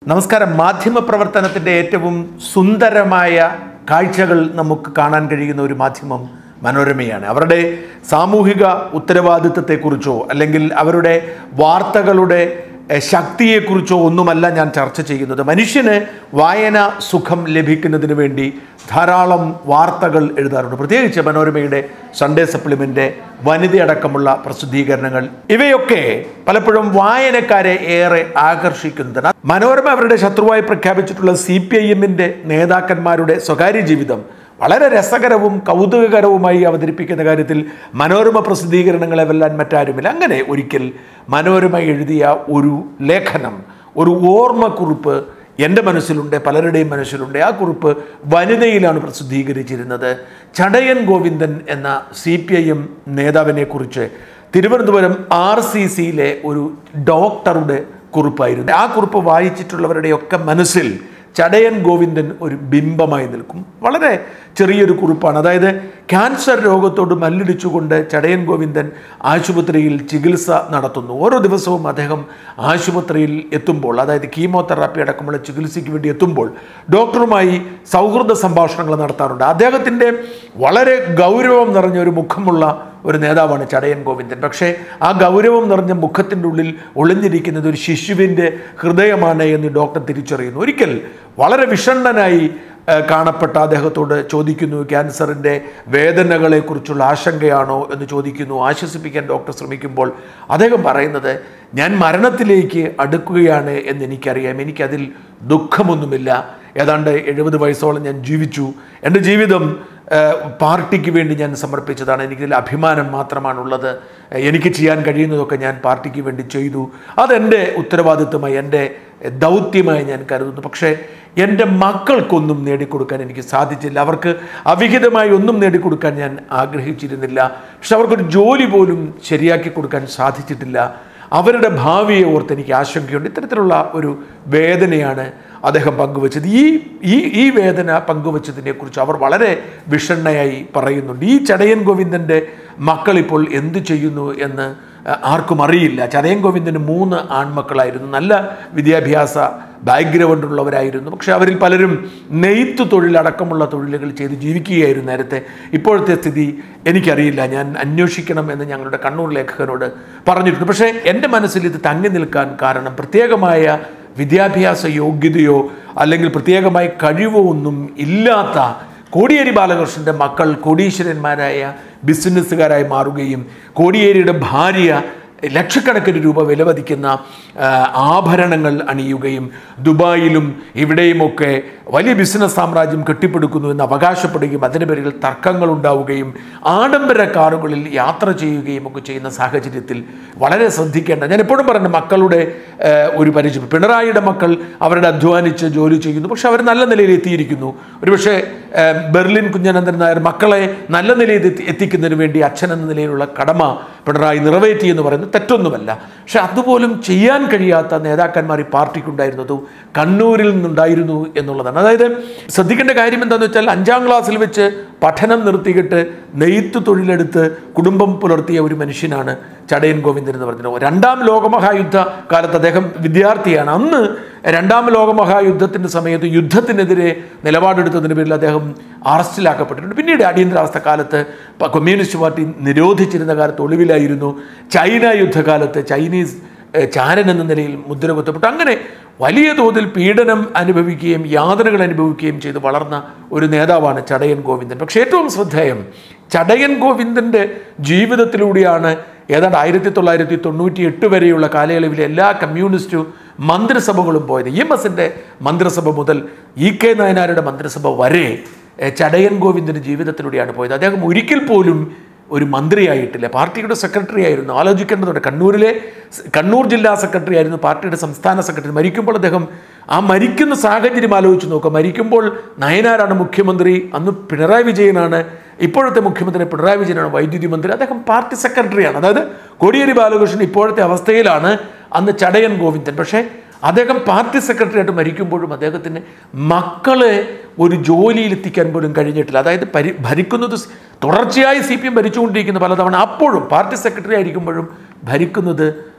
നമസ്കാരം മാധ്യമ പ്രവർത്തനത്തിൻ്റെ ഏറ്റവും സുന്ദരമായ കാഴ്ചകൾ നമുക്ക് കാണാൻ കഴിയുന്ന ഒരു മാധ്യമം മനോരമയാണ് അവരുടെ സാമൂഹിക ഉത്തരവാദിത്തത്തെക്കുറിച്ചോ അല്ലെങ്കിൽ അവരുടെ വാർത്തകളുടെ എഹ്, ശക്തിയെക്കുറിച്ചോ ഒന്നുമല്ല ഞാൻ ചർച്ച ചെയ്യുന്നത് മനുഷ്യന് വായന സുഖം ലഭിക്കുന്നതിന് വേണ്ടി ധാരാളം വാർത്തകൾ എഴുതാറുണ്ട് പ്രത്യേകിച്ച് മനോരമയുടെ സൺഡേ സപ്ലിമെൻ്റ് വനിതയടക്കമുള്ള പ്രസിദ്ധീകരണങ്ങൾ ഇവയൊക്കെ പലപ്പോഴും വായനക്കാരെ ഏറെ ആകർഷിക്കുന്നതാണ് മനോരമ അവരുടെ ശത്രുവായി പ്രഖ്യാപിച്ചിട്ടുള്ള സി പി ഐ എമ്മിൻ്റെ നേതാക്കന്മാരുടെ സ്വകാര്യ ജീവിതം വളരെ രസകരവും കൗതുകകരവുമായി അവതരിപ്പിക്കുന്ന കാര്യത്തിൽ മനോരമ പ്രസിദ്ധീകരണങ്ങളെ വെല്ലാൻ മറ്റാരുമില്ല അങ്ങനെ ഒരിക്കൽ മനോരമ എഴുതിയ ഒരു ലേഖനം ഒരു ഓർമ്മക്കുറിപ്പ് എൻ്റെ മനസ്സിലുണ്ട് പലരുടെയും മനസ്സിലുണ്ട് ആ കുറിപ്പ് വനിതയിലാണ് പ്രസിദ്ധീകരിച്ചിരുന്നത് ചടയൻ ഗോവിന്ദൻ എന്ന സി പി ഐ എം നേതാവിനെ കുറിച്ച് തിരുവനന്തപുരം ആർ സി സിയിലെ ഒരു ഡോക്ടറുടെ കുറിപ്പായിരുന്നു ആ കുറിപ്പ് വായിച്ചിട്ടുള്ളവരുടെയൊക്കെ മനസ്സിൽ ചടയൻ ഗോവിന്ദൻ ഒരു ബിംബമായി നിൽക്കും വളരെ ചെറിയൊരു കുറിപ്പാണ് അതായത് ക്യാൻസർ രോഗത്തോട് മല്ലിടിച്ചുകൊണ്ട് ചടയൻ ഗോവിന്ദൻ ആശുപത്രിയിൽ ചികിത്സ നടത്തുന്നു ഓരോ ദിവസവും അദ്ദേഹം ആശുപത്രിയിൽ എത്തുമ്പോൾ അതായത് കീമോതെറാപ്പി അടക്കമുള്ള ചികിത്സയ്ക്ക് വേണ്ടി എത്തുമ്പോൾ ഡോക്ടറുമായി സൗഹൃദ സംഭാഷണങ്ങൾ നടത്താറുണ്ട് അദ്ദേഹത്തിൻ്റെ വളരെ ഗൗരവം നിറഞ്ഞ ഒരു മുഖമുള്ള ഒരു നേതാവാണ് ചടയൻ ഗോവിന്ദൻ പക്ഷേ ആ ഗൗരവം നിറഞ്ഞ മുഖത്തിൻ്റെ ഉള്ളിൽ ഒളിഞ്ഞിരിക്കുന്നത് ഒരു ശിശുവിൻ്റെ ഹൃദയമാണ് എന്ന് ഡോക്ടർ തിരിച്ചറിയുന്നു ഒരിക്കൽ വളരെ വിഷണ്ണനായി ഏഹ്, കാണപ്പെട്ട അദ്ദേഹത്തോട് ചോദിക്കുന്നു ക്യാൻസറിൻ്റെ വേദനകളെക്കുറിച്ചുള്ള ആശങ്കയാണോ എന്ന് ചോദിക്കുന്നു ആശ്വസിപ്പിക്കാൻ ഡോക്ടർ ശ്രമിക്കുമ്പോൾ അദ്ദേഹം പറയുന്നത് ഞാൻ മരണത്തിലേക്ക് അടുക്കുകയാണ് എന്ന് എനിക്കറിയാം എനിക്കതിൽ ദുഃഖമൊന്നുമില്ല ഏതാണ്ട് എഴുപത് വയസ്സോളം ഞാൻ ജീവിച്ചു എൻ്റെ ജീവിതം ഏഹ്, പാർട്ടിക്ക് വേണ്ടി ഞാൻ സമർപ്പിച്ചതാണ് എനിക്കിതിൽ അഭിമാനം മാത്രമാണുള്ളത് ഏഹ്, എനിക്ക് ചെയ്യാൻ കഴിയുന്നതൊക്കെ ഞാൻ പാർട്ടിക്ക് വേണ്ടി ചെയ്തു അതെൻ്റെ ഉത്തരവാദിത്വമായി എൻ്റെ ദൗത്യമായി ഞാൻ കരുതുന്നു പക്ഷേ എൻ്റെ മക്കൾക്കൊന്നും നേടിക്കൊടുക്കാൻ എനിക്ക് സാധിച്ചില്ല അവർക്ക് അവിഹിതമായി ഒന്നും നേടിക്കൊടുക്കാൻ ഞാൻ ആഗ്രഹിച്ചിരുന്നില്ല പക്ഷെ അവർക്കൊരു ജോലി പോലും ശരിയാക്കി കൊടുക്കാൻ സാധിച്ചിട്ടില്ല അവരുടെ ഭാവിയെ ഓർത്ത് എനിക്ക് ആശങ്കയുണ്ട് ഇത്തരത്തിലുള്ള ഒരു വേദനയാണ് അദ്ദേഹം പങ്കുവച്ചത് ഈ ഈ ഈ വേദന പങ്കുവച്ചതിനെക്കുറിച്ച് അവർ വളരെ വിഷണ്ണയായി പറയുന്നുണ്ട് ഈ ചടയൻ ഗോവിന്ദൻ്റെ മക്കൾ ഇപ്പോൾ എന്തു ചെയ്യുന്നു എന്ന് അഹ്, ആർക്കും അറിയില്ല ചടയൻ ഗോവിന്ദന് മൂന്ന് ആൺമക്കളായിരുന്നു നല്ല വിദ്യാഭ്യാസ ബാക്ക്ഗ്രൗണ്ട് ഉള്ളവരായിരുന്നു പക്ഷെ അവരിൽ പലരും നെയ്ത്ത് തൊഴിലടക്കമുള്ള തൊഴിലുകൾ ചെയ്ത് ജീവിക്കുകയായിരുന്നു നേരത്തെ ഇപ്പോഴത്തെ സ്ഥിതി എനിക്കറിയില്ല ഞാൻ അന്വേഷിക്കണം എന്ന് ഞങ്ങളുടെ കണ്ണൂർ ലേഖകനോട് പറഞ്ഞിട്ടുണ്ട് പക്ഷേ എൻ്റെ മനസ്സിൽ ഇത് തങ്ങി നിൽക്കാൻ കാരണം പ്രത്യേകമായ വിദ്യാഭ്യാസ യോഗ്യതയോ അല്ലെങ്കിൽ പ്രത്യേകമായ കഴിവോ ഒന്നും ഇല്ലാത്ത കോടിയേരി ബാലകൃഷ്ണൻ്റെ മക്കൾ കോടീശ്വരന്മാരായ ബിസിനസ്സുകാരായി മാറുകയും കോടിയേരിയുടെ ഭാര്യ ലക്ഷക്കണക്കിന് രൂപ വിലമതിക്കുന്ന ആ, ആഭരണങ്ങൾ അണിയുകയും ദുബായിലും ഇവിടെയുമൊക്കെ വലിയ ബിസിനസ് സാമ്രാജ്യം കെട്ടിപ്പടുക്കുന്നു എന്ന് അവകാശപ്പെടുകയും അതിൻ്റെ പേരിൽ തർക്കങ്ങൾ ഉണ്ടാവുകയും ആഡംബര കാറുകളിൽ യാത്ര ചെയ്യുകയും ഒക്കെ ചെയ്യുന്ന സാഹചര്യത്തിൽ വളരെ ശ്രദ്ധിക്കേണ്ട ഞാൻ എപ്പോഴും പറയുന്നത് മക്കളുടെ ആ, ഒരു പരിചയം പിണറായിയുടെ മക്കൾ അവരുടെ അധ്വാനിച്ച് ജോലി ചെയ്യുന്നു പക്ഷെ അവർ നല്ല നിലയിൽ എത്തിയിരിക്കുന്നു ഒരുപക്ഷെ ആ, ബെർലിൻ കുഞ്ഞനന്ദൻ നായർ മക്കളെ നല്ല നിലയിൽ എത്തി എത്തിക്കുന്നതിന് വേണ്ടി അച്ഛൻ എന്ന നിലയിലുള്ള കടമ പിണറായി നിറവേറ്റി എന്ന് പറയുന്നത് തെറ്റൊന്നുമല്ല പക്ഷെ അതുപോലും ചെയ്യാൻ കഴിയാത്ത നേതാക്കന്മാർ ഈ പാർട്ടിക്കുണ്ടായിരുന്നതും കണ്ണൂരിൽ നിന്നുണ്ടായിരുന്നു എന്നുള്ളതാണ് അതായത് ശ്രദ്ധിക്കേണ്ട കാര്യം എന്താണെന്ന് വെച്ചാൽ അഞ്ചാം ക്ലാസ്സിൽ വെച്ച് പഠനം നിർത്തിയിട്ട് നെയ്ത്ത് തൊഴിലെടുത്ത് കുടുംബം പുലർത്തിയ ഒരു മനുഷ്യനാണ് ചടയൻ ഗോവിന്ദൻ എന്ന് പറഞ്ഞത് രണ്ടാം ലോകമഹായുദ്ധ കാലത്ത് അദ്ദേഹം വിദ്യാർത്ഥിയാണ് അന്ന് രണ്ടാം ലോകമഹായുദ്ധത്തിൻ്റെ സമയത്ത് യുദ്ധത്തിനെതിരെ നിലപാടെടുത്തതിന് പേരിൽ അദ്ദേഹം അറസ്റ്റിലാക്കപ്പെട്ടിട്ടുണ്ട് പിന്നീട് അടിയന്തരാവസ്ഥ കാലത്ത് പ- കമ്മ്യൂണിസ്റ്റ് പാർട്ടി നിരോധിച്ചിരുന്ന കാലത്ത് ഒളിവിലായിരുന്നു ചൈന യുദ്ധകാലത്ത് ചൈനീസ് ഏഹ്, ചാരൻ എന്ന നിലയിൽ മുദ്ര കുത്തപ്പെട്ടു അങ്ങനെ വലിയ തോതിൽ പീഡനം അനുഭവിക്കുകയും യാതനകൾ അനുഭവിക്കുകയും ചെയ്ത് വളർന്ന ഒരു നേതാവാണ് ചടയൻ ഗോവിന്ദൻ പക്ഷേ ഏറ്റവും ശ്രദ്ധേയം ചടയൻ ഗോവിന്ദൻ്റെ ജീവിതത്തിലൂടെയാണ് ഏതാണ്ട് ആയിരത്തി തൊള്ളായിരത്തി തൊണ്ണൂറ്റി എട്ട് വരെയുള്ള കാലയളവിലെ എല്ലാ കമ്മ്യൂണിസ്റ്റ് മന്ത്രിസഭകളും പോയത് ഇ എം എസിൻ്റെ മന്ത്രിസഭ മുതൽ ഇ കെ നായനാരുടെ മന്ത്രിസഭ വരെ എഹ്, ചടയൻ ഗോവിന്ദൻ്റെ ജീവിതത്തിലൂടെയാണ് പോയത് അദ്ദേഹം ഒരിക്കൽ പോലും ഒരു മന്ത്രിയായിട്ടില്ല പാർട്ടിയുടെ സെക്രട്ടറി ആയിരുന്നു ആലോചിക്കേണ്ടതുണ്ട് കണ്ണൂരിലെ സ് കണ്ണൂർ ജില്ലാ സെക്രട്ടറി ആയിരുന്നു പാർട്ടിയുടെ സംസ്ഥാന സെക്രട്ടറി മരിക്കുമ്പോൾ അദ്ദേഹം ആ മരിക്കുന്ന സാഹചര്യം ആലോചിച്ച് നോക്കുക മരിക്കുമ്പോൾ നയനാരാണ് മുഖ്യമന്ത്രി അന്ന് പിണറായി വിജയനാണ് ഇപ്പോഴത്തെ മുഖ്യമന്ത്രി പിണറായി വിജയനാണ് വൈദ്യുതി മന്ത്രി അദ്ദേഹം പാർട്ടി സെക്രട്ടറിയാണ് അതായത് കോടിയേരി ബാലകൃഷ്ണൻ ഇപ്പോഴത്തെ അവസ്ഥയിലാണ് അന്ന് ചടയൻ ഗോവിന്ദൻ പക്ഷേ അദ്ദേഹം പാർട്ടി സെക്രട്ടറി ആയിട്ട് മരിക്കുമ്പോഴും അദ്ദേഹത്തിന് മക്കളെ ഒരു ജോലിയിൽ എത്തിക്കാൻ പോലും കഴിഞ്ഞിട്ടില്ല അതായത് പരി ഭരിക്കുന്നത് സ് തുടർച്ചയായി സി പി എം ഭരിച്ചുകൊണ്ടിരിക്കുന്ന പലതവണ അപ്പോഴും പാർട്ടി സെക്രട്ടറി ആയിരിക്കുമ്പോഴും ഭരിക്കുന്നത്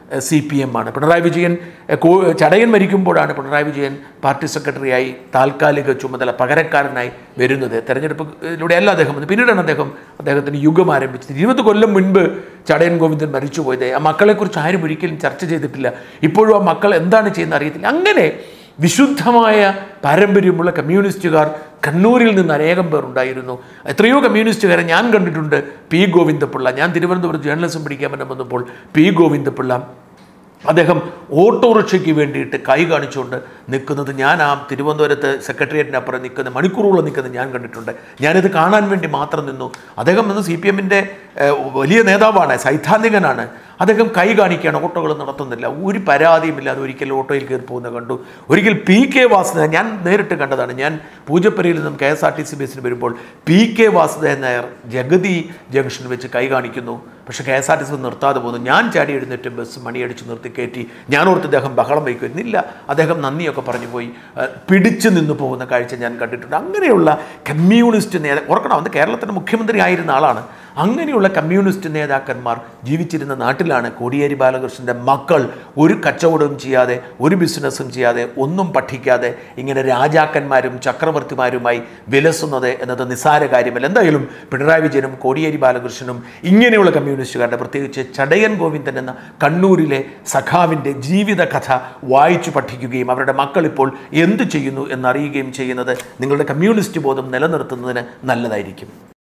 സി പി എം ആണ് പിണറായി വിജയൻ എഹ്, കോ- ചടയൻ മരിക്കുമ്പോഴാണ് പിണറായി വിജയൻ പാർട്ടി സെക്രട്ടറിയായി താൽക്കാലിക ചുമതല പകരക്കാരനായി വരുന്നത് തെരഞ്ഞെടുപ്പിലൂടെയല്ല അദ്ദേഹം വന്നത് പിന്നീടാണ് അദ്ദേഹം അദ്ദേഹത്തിന് യുഗം ആരംഭിച്ചത് ഇരുപത് കൊല്ലം മുൻപ് ചടയൻ ഗോവിന്ദൻ മരിച്ചു പോയത് ആ മക്കളെക്കുറിച്ച് ആരും ഒരിക്കലും ചർച്ച ചെയ്തിട്ടില്ല ഇപ്പോഴും ആ മക്കൾ എന്താണ് ചെയ്യുന്നത് അറിയത്തില്ല അങ്ങനെ വിശുദ്ധമായ പാരമ്പര്യമുള്ള കമ്മ്യൂണിസ്റ്റുകാർ കണ്ണൂരിൽ നിന്ന് അനേകം പേർ ഉണ്ടായിരുന്നു എത്രയോ കമ്മ്യൂണിസ്റ്റുകാരെ ഞാൻ കണ്ടിട്ടുണ്ട് പി ഗോവിന്ദപിള്ള ഞാൻ തിരുവനന്തപുരത്ത് ജേർണലിസം പഠിക്കാൻ വേണ്ടി വന്നപ്പോൾ പി ഗോവിന്ദപിള്ള അദ്ദേഹം ഓട്ടോറിക്ഷയ്ക്ക് വേണ്ടിയിട്ട് കൈ കാണിച്ചുകൊണ്ട് നിൽക്കുന്നത് ഞാൻ ആ തിരുവനന്തപുരത്ത് സെക്രട്ടേറിയറ്റിനപ്പുറം നിൽക്കുന്ന മണിക്കൂറുകളോളം നിൽക്കുന്നത് ഞാൻ കണ്ടിട്ടുണ്ട് ഞാനിത് കാണാൻ വേണ്ടി മാത്രം നിന്നു അദ്ദേഹം വന്ന് സി പി എമ്മിൻ്റെ വലിയ നേതാവാണ് സൈദ്ധാന്തികനാണ് അദ്ദേഹം കൈ കാണിക്കുകയാണ് ഓട്ടോകൾ നടത്തുന്നില്ല ഒരു പരാതിയുമില്ലാതെ ഒരിക്കൽ ഓട്ടോയിൽ കയറി പോകുന്നത് കണ്ടു ഒരിക്കൽ പി കെ വാസുദേവൻ ഞാൻ നേരിട്ട് കണ്ടതാണ് ഞാൻ പൂജപ്പുരയിൽ നിന്നും K S R T C ബസ്സിന് വരുമ്പോൾ പി കെ വാസുദേവൻ നായർ ജഗതി ജംഗ്ഷനിൽ വെച്ച് കൈ കാണിക്കുന്നു പക്ഷേ K S R T C നിർത്താതെ പോകുന്നു ഞാൻ ചാടി എഴുന്നേറ്റ് ബസ് മണിയടിച്ച് നിർത്തി കയറ്റി ഞാൻ ഓർത്ത് അദ്ദേഹം ബഹളം വയ്ക്കുന്നില്ല അദ്ദേഹം നന്ദിയൊക്കെ പറഞ്ഞു പോയി ഏഹ് പിടിച്ചു നിന്ന് പോകുന്ന കാഴ്ച ഞാൻ കണ്ടിട്ടുണ്ട് അങ്ങനെയുള്ള കമ്മ്യൂണിസ്റ്റ് നേതാ ഓർക്കണം അന്ന് കേരളത്തിൻ്റെ മുഖ്യമന്ത്രി ആയിരുന്ന ആളാണ് അങ്ങനെയുള്ള കമ്മ്യൂണിസ്റ്റ് നേതാക്കന്മാർ ജീവിച്ചിരുന്ന നാട്ടിലാണ് കോടിയേരി ബാലകൃഷ്ണൻ്റെ മക്കൾ ഒരു കച്ചവടവും ചെയ്യാതെ ഒരു ബിസിനസ്സും ചെയ്യാതെ ഒന്നും പഠിക്കാതെ ഇങ്ങനെ രാജാക്കന്മാരും ചക്രവർത്തിമാരുമായി വിലസുന്നത് എന്നത് നിസ്സാര കാര്യമല്ല എന്തായാലും പിണറായി വിജയനും കോടിയേരി ബാലകൃഷ്ണനും ഇങ്ങനെയുള്ള കമ്മ്യൂണിസ്റ്റുകാരുടെ പ്രത്യേകിച്ച് ചടയൻ ഗോവിന്ദൻ എന്ന കണ്ണൂരിലെ സഖാവിൻ്റെ ജീവിത കഥ വായിച്ചു പഠിക്കുകയും അവരുടെ മക്കൾ ഇപ്പോൾ എന്തു ചെയ്യുന്നു എന്നറിയുകയും ചെയ്യുന്നത് നിങ്ങളുടെ കമ്മ്യൂണിസ്റ്റ് ബോധം നിലനിർത്തുന്നതിന് നല്ലതായിരിക്കും